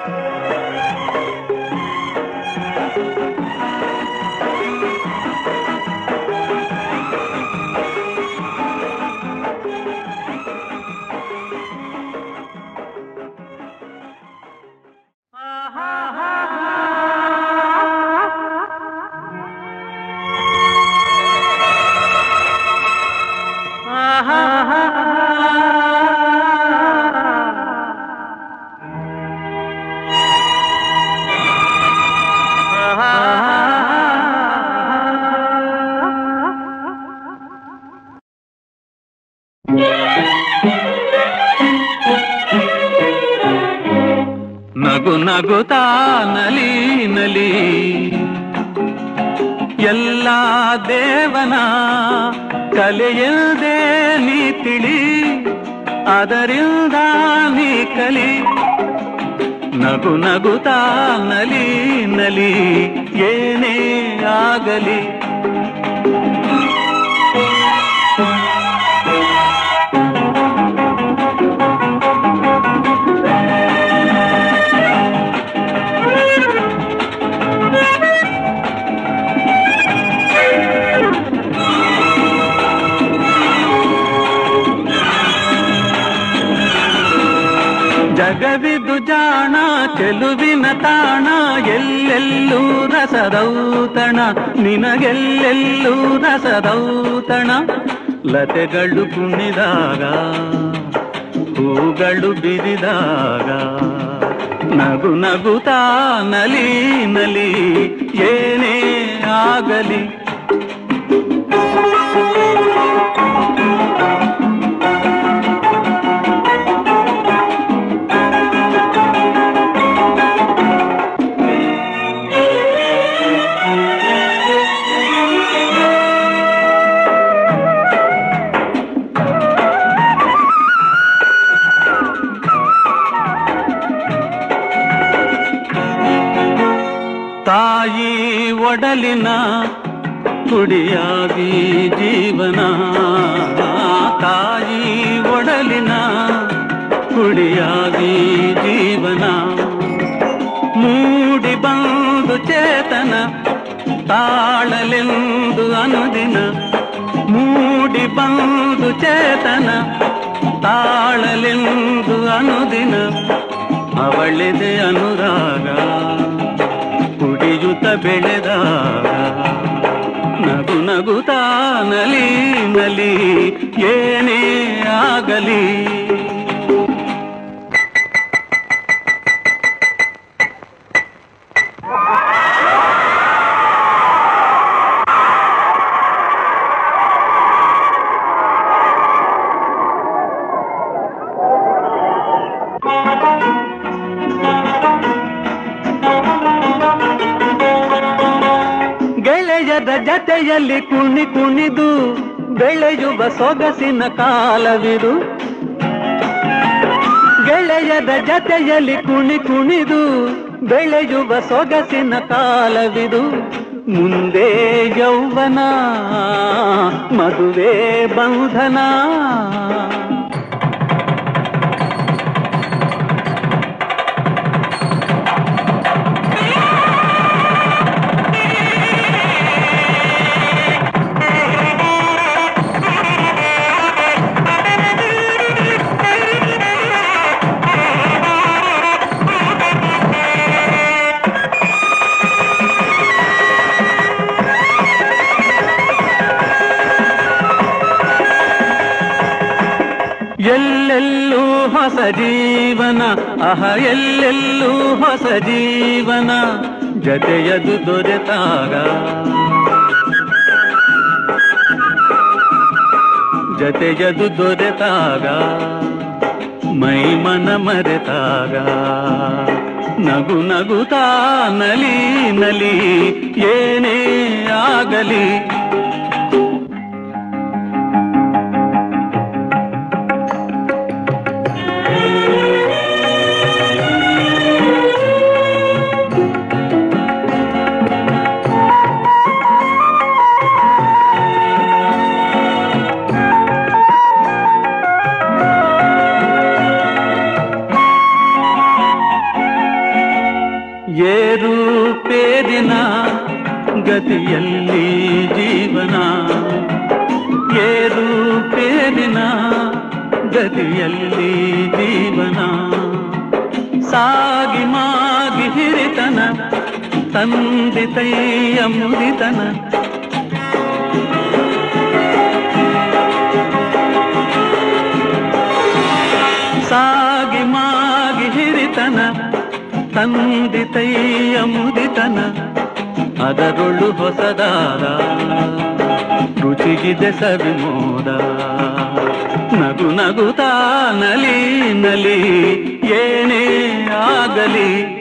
ನಗು ನಗುತ್ತಾ ನಲಿ ನಲಿ ಎಲ್ಲ ದೇವನ ಕಲೆಯಲ್ದೇ ನೀ ತಿಳಿ ಅದರಿಂದ ನೀ ಕಲಿ ನಗು ನಗುತ್ತಾ ನಲಿ ನಲಿ ಏನೇ ಆಗಲಿ ಜಗವಿದು ಜಾಣ ಚೆಲುವಿನ ತಾಣ ಎಲ್ಲೆಲ್ಲೂ ರಸದೌತಣ ನಿನಗೆಲ್ಲೆಲ್ಲೂ ರಸದೌತಣ ಲತೆಗಳು ಕುಣಿದಾಗ ಹೂಗಳು ಬಿರಿದಾಗ ನಗು ನಗುತ್ತಾ ನಲಿ ನಲಿ ಏನೇ ಆಗಲಿ ತಾಯಿ ಒಡಲಿನ ಕುಡಿಯಾಗಿ ಜೀವನ ತಾಯಿ ಒಡಲಿನ ಕುಡಿಯಾಗಿ ಜೀವನ ಮೂಡಿ ಬಂದು ಚೇತನ ತಾಳಲೆಂದು ಅನುದಿನ ಮೂಡಿ ಬಂದು ಚೇತನ ತಾಳಲೆಂದು ಅನುದಿನ ಅವಳಿದೆ ಅನುರಾಗ ಕುಡಿಯುತ್ತ ಬೆಳೆದಾಗ ನಗು ನಗುತ್ತಾ ನಲಿ ನಲಿ ಏನೇ ಆಗಲಿ ಗೆಳೆಯದ ಜತೆಯಲ್ಲಿ ಕುಣಿ ಕುಣಿದು ಬೆಳೆಯುವ ಸೊಗಸಿನ ಕಾಲವಿದು ಗೆಳೆಯದ ಜತೆಯಲ್ಲಿ ಕುಣಿ ಕುಣಿದು ಬೆಳೆಯುವ ಸೊಗಸಿನ ಕಾಲವಿದು ಮುಂದೆ ಯೌವನ ಮದುವೆ ಬಂಧನ ಎಲ್ಲೆಲ್ಲೂ ಹೊಸ ಜೀವನ ಅಹ ಎಲ್ಲೆಲ್ಲೂ ಹೊಸ ಜೀವನ ಜತೆಯದು ದೊರೆತಾಗ ಜತೆಯದು ದೊರೆತಾಗ ಮೈ ಮನ ಮರೆತಾಗ ನಗು ನಗುತ್ತಾ ನಲಿ ನಲಿ ಏನೇ ಆಗಲಿ ಗತಿಯಲ್ಲಿ ಜೀವನ ಸಾಗಿ ಮಾಗಿ ಹಿರಿತನ ತಂದಿತೈಯ ಮುದಿತನ ಸಾಗಿ ಮಾಗಿ ಹಿರಿತನ ತಂದಿತೈಯ ಮುದಿತನ ಅದರೊಳು ಹೊಸದಾದ ರುಚಿಗಿದೆ ಸವಿಮೋದ ನಗು ನಗುತ್ತಾ ನಲಿ ನಲಿ ಏನೇ ಆಗಲಿ